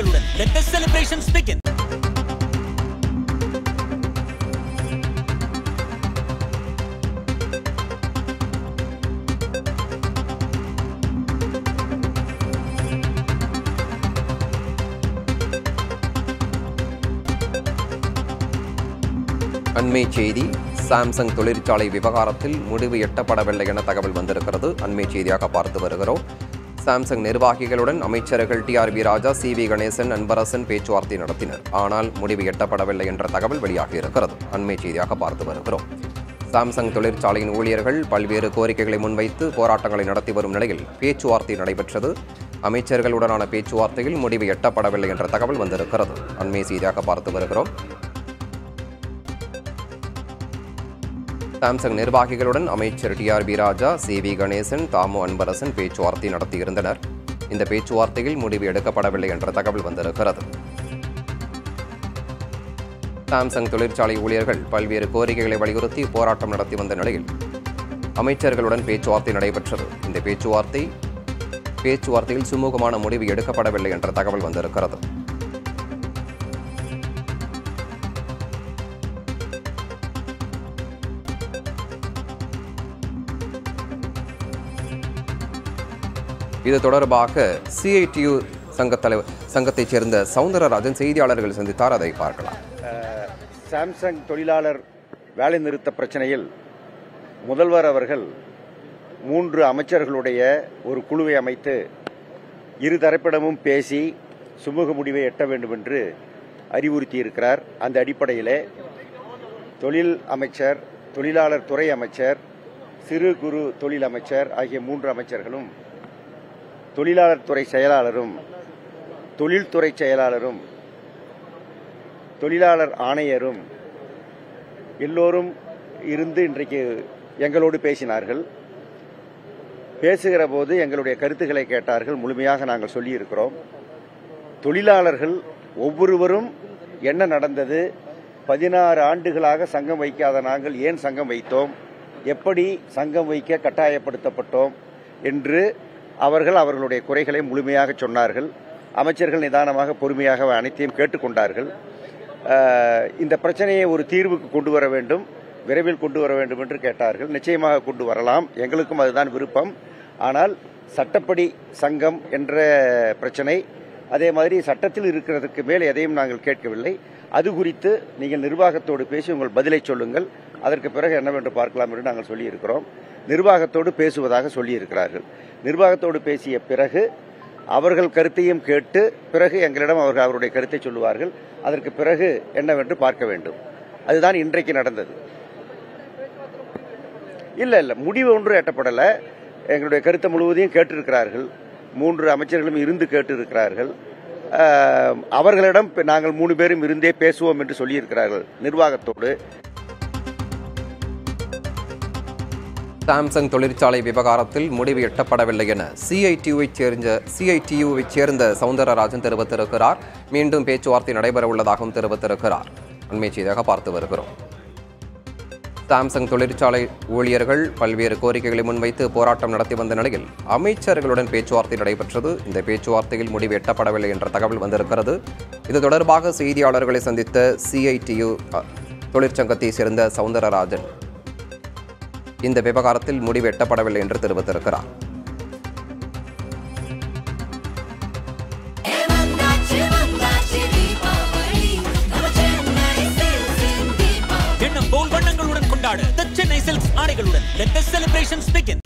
ஆடைகளுடன் let the celebrations begin அண்மை செய்தி Samsung தொழிற்சாலை விவகாரத்தில் முடிவு எட்டப்படவில்லை என தகவல் வந்திருக்கிறது அண்மை செய்தியாக பார்த்து வருகிறோம் சாம்சங் நிர்வாகிகளுடன் அமைச்சர்கள் T R B Raja C V Ganesan Anbarasan பேச்சுவார்த்தை நடத்தினர் ஆனால் முடிவு எட்டப்படவில்லை என்ற தகவல் வெளியாகி இருக்கிறது அண்மை செய்தியாக பார்த்து வருகிறோம் சாம்சங் தொழிற்சாலையின் ஊழியர்கள் பல்வேறு கோரிக்கைகளை முன்வைத்து போராட்டங்களை நடத்தி வரும் நிலையில் பேச்சுவார்த்தை நடைபெற்றது அமைச்சர்களுடனான பேச்சுவார்த்தையில் முடிவு எட்டப்படவில்லை என்ற தகவல் வந்திருக்கிறது அண்மை செய்தியாக பார்த்து வருகிறோம் சாம்சங் நிர்வாகிகளுடன் அமைச்சர் T R B Raja C V Ganesan Thamo Anbarasan பேச்சுவார்த்தை நடத்தியிருந்தனர் இந்த பேச்சுவார்த்தையில் முடிவு எடுக்கப்படவில்லை என்ற தகவல் வந்திருக்கிறது சாம்சங் தொழிற்சாலை ஊழியர்கள் பல்வேறு கோரிக்கைகளை வலியுறுத்தி போராட்டம் நடத்தி வந்த நிலையில் அமைச்சர்களுடன் பேச்சுவார்த்தை நடைபெற்றது இந்த பேச்சுவார்த்தை பேச்சுவார்த்தையில் சுமூகமான முடிவு எடுக்கப்படவில்லை என்ற தகவல் வந்திருக்கிறது இது தொடர்பாக சிஐடியு சங்க தலைவர் சங்கத்தைச் சேர்ந்த சவுந்தரராஜன் செய்தியாளர்கள் சந்தித்தார் அதை பார்க்கலாம் சாம்சங் தொழிலாளர் வேலைநிறுத்த பிரச்சனையில் முதல்வர் அவர்கள் மூன்று அமைச்சர்களுடைய ஒரு குழுவை அமைத்து இரு தரப்பிடமும் பேசி சுமூக முடிவை எட்ட வேண்டும் என்று அறிவுறுத்தியிருக்கிறார் அந்த அடிப்படையிலே தொழில் அமைச்சர் தொழிலாளர் துறை அமைச்சர் சிறு குறு தொழில் அமைச்சர் ஆகிய மூன்று அமைச்சர்களும் தொழிலாளர் துறை செயலாளரும் தொழில்துறை செயலாளரும் தொழிலாளர் ஆணையரும் எல்லோரும் இருந்து இன்றைக்கு எங்களோடு பேசினார்கள் பேசுகிற போது எங்களுடைய கருத்துக்களை கேட்டார்கள் முழுமையாக நாங்கள் சொல்லியிருக்கிறோம் தொழிலாளர்கள் ஒவ்வொருவரும் என்ன நடந்தது பதினாறு ஆண்டுகளாக சங்கம் வைக்காத நாங்கள் ஏன் சங்கம் வைத்தோம் எப்படி சங்கம் வைக்க கட்டாயப்படுத்தப்பட்டோம் என்று அவர்கள் அவர்களுடைய குறைகளை முழுமையாக சொன்னார்கள் அமைச்சர்கள் நிதானமாக பொறுமையாக அனைத்தையும் கேட்டுக்கொண்டார்கள் அஹ், இந்த பிரச்சனையை ஒரு தீர்வுக்கு கொண்டு வர வேண்டும் விரைவில் கொண்டு வர வேண்டும் என்று கேட்டார்கள் நிச்சயமாக கொண்டு வரலாம் எங்களுக்கும் அதுதான் விருப்பம் ஆனால் சட்டப்படி சங்கம் என்ற பிரச்சனை அதே மாதிரி சட்டத்தில் இருக்கிறதுக்கு மேல் எதையும் நாங்கள் கேட்கவில்லை அது குறித்து நீங்கள் நிர்வாகத்தோடு பேசி உங்கள் பதிலை சொல்லுங்கள் அதற்கு பிறகு என்னவென்று பார்க்கலாம் என்று நாங்கள் சொல்லியிருக்கிறோம் நிர்வாகத்தோடு பேசுவதாக சொல்லியிருக்கிறார்கள் நிர்வாகத்தோடு பேசிய பிறகு அவர்கள் கருத்தையும் கேட்டு பிறகு எங்களிடம் அவர்கள் அவருடைய கருத்தை சொல்லுவார்கள் அதற்கு பிறகு என்னவென்று பார்க்க வேண்டும் அதுதான் இன்றைக்கு நடந்தது இல்ல இல்ல முடிவு ஒன்றும் எட்டப்படல எங்களுடைய கருத்தை முழுவதையும் கேட்டிருக்கிறார்கள் மூன்று அமைச்சர்களும் இருந்து கேட்டிருக்கிறார்கள் அஹ், அவர்களிடம் நாங்கள் மூணு பேரும் இருந்தே பேசுவோம் என்று சொல்லியிருக்கிறார்கள் நிர்வாகத்தோடு சாம்சங் தொழிற்சாலை விவகாரத்தில் முடிவு எட்டப்படவில்லை என சிஐடியுவை சேர்ந்த சிஐடியுவை சேர்ந்த சவுந்தரராஜன் தெரிவித்திருக்கிறார் மீண்டும் பேச்சுவார்த்தை நடைபெற உள்ளதாகவும் தெரிவித்திருக்கிறார் அண்மை செய்தியாக பார்த்து வருகிறோம் சாம்சங் தொழிற்சாலை ஊழியர்கள் பல்வேறு கோரிக்கைகளை முன்வைத்து போராட்டம் நடத்தி வந்த நிலையில் அமைச்சர்களுடன் பேச்சுவார்த்தை நடைபெற்றது இந்த பேச்சுவார்த்தையில் முடிவு எட்டப்படவில்லை என்ற தகவல் வந்திருக்கிறது இது தொடர்பாக செய்தியாளர்களை சந்தித்த சிஐடியு தொழிற்சங்கத்தை சேர்ந்த சவுந்தரராஜன் இந்த விவகாரத்தில் முடிவு எட்டப்படவில்லை என்று தெரிவித்திருக்கிறார் எண்ணம் போல் வண்ணங்களுடன் கொண்டாடு the சென்னை சில்க்ஸ் ஆடைகளுடன் let the celebrations begin